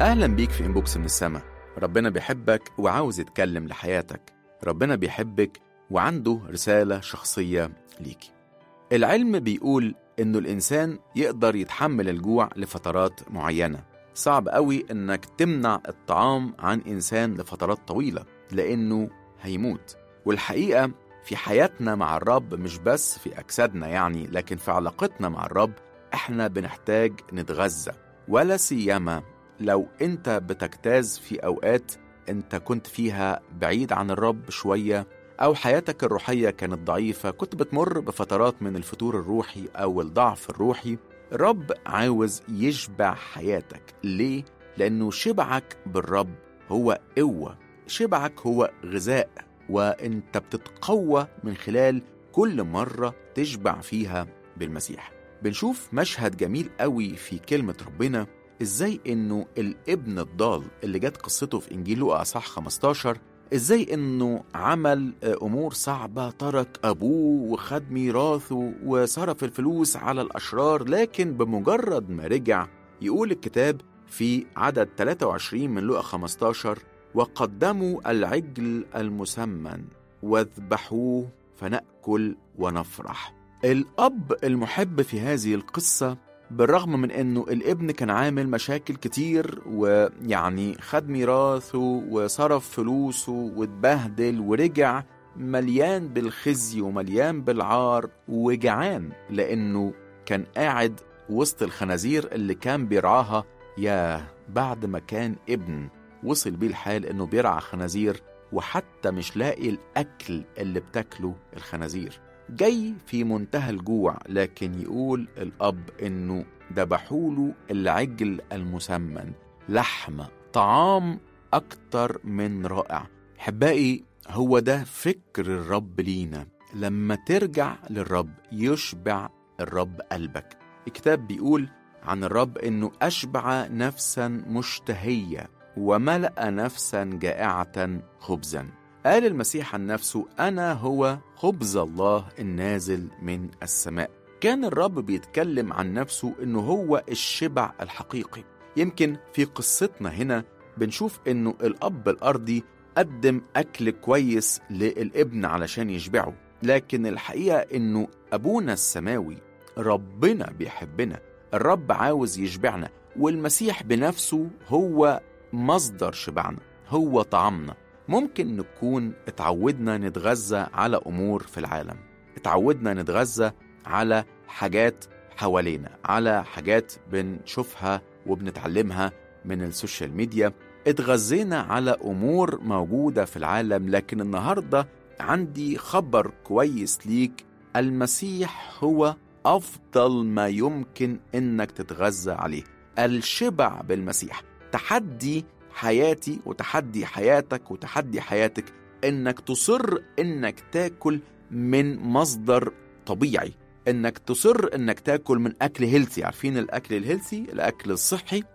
أهلا بيك في إنبوكس من السما ربنا بيحبك وعاوز يتكلم لحياتك ربنا بيحبك وعنده رسالة شخصية ليكي العلم بيقول إنه الإنسان يقدر يتحمل الجوع لفترات معينة صعب قوي إنك تمنع الطعام عن إنسان لفترات طويلة لأنه هيموت والحقيقة في حياتنا مع الرب مش بس في أجسادنا يعني لكن في علاقتنا مع الرب إحنا بنحتاج نتغذى ولا سيما لو أنت بتجتاز في أوقات أنت كنت فيها بعيد عن الرب شوية أو حياتك الروحية كانت ضعيفة كنت بتمر بفترات من الفتور الروحي أو الضعف الروحي الرب عاوز يشبع حياتك ليه؟ لأنه شبعك بالرب هو قوة شبعك هو غذاء وانت بتتقوى من خلال كل مرة تشبع فيها بالمسيح بنشوف مشهد جميل قوي في كلمة ربنا ازاي انه الابن الضال اللي جت قصته في انجيل لوقا اصحاح 15 ازاي انه عمل امور صعبة ترك ابوه وخد ميراثه وصرف الفلوس على الاشرار لكن بمجرد ما رجع يقول الكتاب في عدد 23 من لوقا 15 وقدموا العجل المسمن واذبحوه فناكل ونفرح الاب المحب في هذه القصه بالرغم من انه الابن كان عامل مشاكل كتير ويعني خد ميراثه وصرف فلوسه واتبهدل ورجع مليان بالخزي ومليان بالعار وجعان لانه كان قاعد وسط الخنازير اللي كان بيرعاها يا بعد ما كان ابن وصل بيه الحال انه بيرعى خنازير وحتى مش لاقي الاكل اللي بتاكله الخنازير جاي في منتهى الجوع لكن يقول الاب انه ذبحوله العجل المسمن لحمه طعام اكتر من رائع احبائي هو ده فكر الرب لينا لما ترجع للرب يشبع الرب قلبك الكتاب بيقول عن الرب انه اشبع نفسا مشتهيه وملأ نفسا جائعة خبزا قال المسيح عن نفسه أنا هو خبز الله النازل من السماء كان الرب بيتكلم عن نفسه إنه هو الشبع الحقيقي يمكن في قصتنا هنا بنشوف إنه الأب الأرضي قدم أكل كويس للابن علشان يشبعه لكن الحقيقة إنه أبونا السماوي ربنا بيحبنا الرب عاوز يشبعنا والمسيح بنفسه هو مصدر شبعنا هو طعامنا ممكن نكون اتعودنا نتغذى على امور في العالم اتعودنا نتغذى على حاجات حوالينا على حاجات بنشوفها وبنتعلمها من السوشيال ميديا اتغذينا على امور موجوده في العالم لكن النهارده عندي خبر كويس ليك المسيح هو افضل ما يمكن انك تتغذى عليه الشبع بالمسيح تحدي حياتي وتحدي حياتك وتحدي حياتك انك تصر انك تاكل من مصدر طبيعي انك تصر انك تاكل من اكل هيلثي عارفين الاكل الهيلثي الاكل الصحي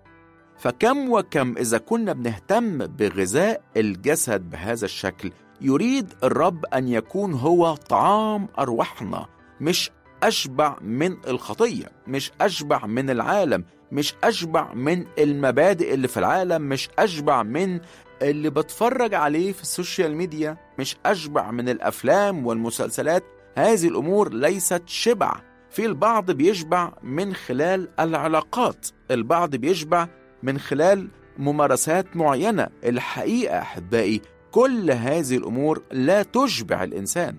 فكم وكم اذا كنا بنهتم بغذاء الجسد بهذا الشكل يريد الرب ان يكون هو طعام ارواحنا مش اشبع من الخطيه مش اشبع من العالم مش أشبع من المبادئ اللي في العالم مش أشبع من اللي بتفرج عليه في السوشيال ميديا مش أشبع من الأفلام والمسلسلات هذه الأمور ليست شبع في البعض بيشبع من خلال العلاقات البعض بيشبع من خلال ممارسات معينة الحقيقة أحبائي كل هذه الأمور لا تشبع الإنسان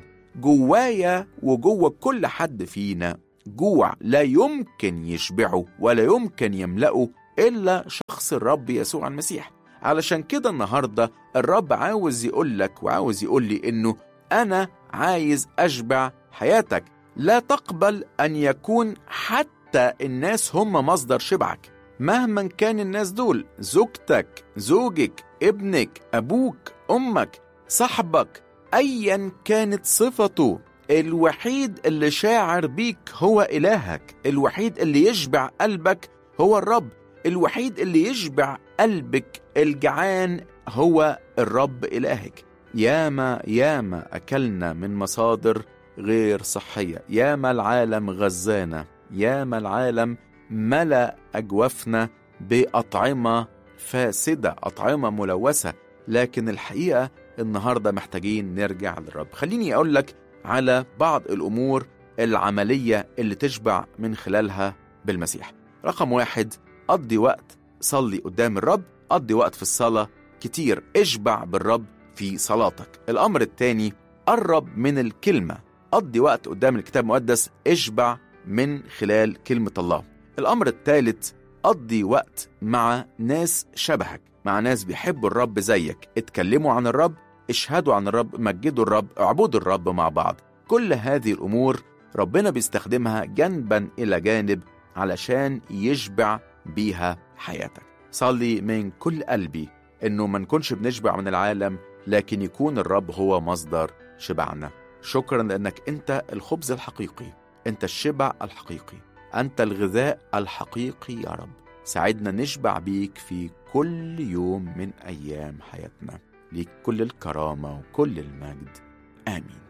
جوايا وجوه كل حد فينا جوع لا يمكن يشبعه ولا يمكن يملأه إلا شخص الرب يسوع المسيح علشان كده النهاردة الرب عاوز يقول لك وعاوز يقول لي إنه أنا عايز أشبع حياتك لا تقبل أن يكون حتى الناس هم مصدر شبعك مهما كان الناس دول زوجتك زوجك ابنك أبوك أمك صاحبك أيا كانت صفته الوحيد اللي شاعر بيك هو إلهك الوحيد اللي يشبع قلبك هو الرب الوحيد اللي يشبع قلبك الجعان هو الرب إلهك ياما ياما أكلنا من مصادر غير صحية ياما العالم غزانا ياما العالم ملأ أجوافنا بأطعمة فاسدة أطعمة ملوثة لكن الحقيقة النهاردة محتاجين نرجع للرب خليني أقول لك على بعض الأمور العملية اللي تشبع من خلالها بالمسيح رقم واحد قضي وقت صلي قدام الرب قضي وقت في الصلاة كتير اشبع بالرب في صلاتك الأمر الثاني قرب من الكلمة قضي وقت قدام الكتاب المقدس اشبع من خلال كلمة الله الأمر الثالث قضي وقت مع ناس شبهك مع ناس بيحبوا الرب زيك اتكلموا عن الرب اشهدوا عن الرب مجدوا الرب اعبدوا الرب مع بعض كل هذه الأمور ربنا بيستخدمها جنبا إلى جانب علشان يشبع بيها حياتك صلي من كل قلبي إنه ما نكونش بنشبع من العالم لكن يكون الرب هو مصدر شبعنا شكرا لأنك أنت الخبز الحقيقي أنت الشبع الحقيقي أنت الغذاء الحقيقي يا رب ساعدنا نشبع بيك في كل يوم من أيام حياتنا ليك كل الكرامة وكل المجد آمين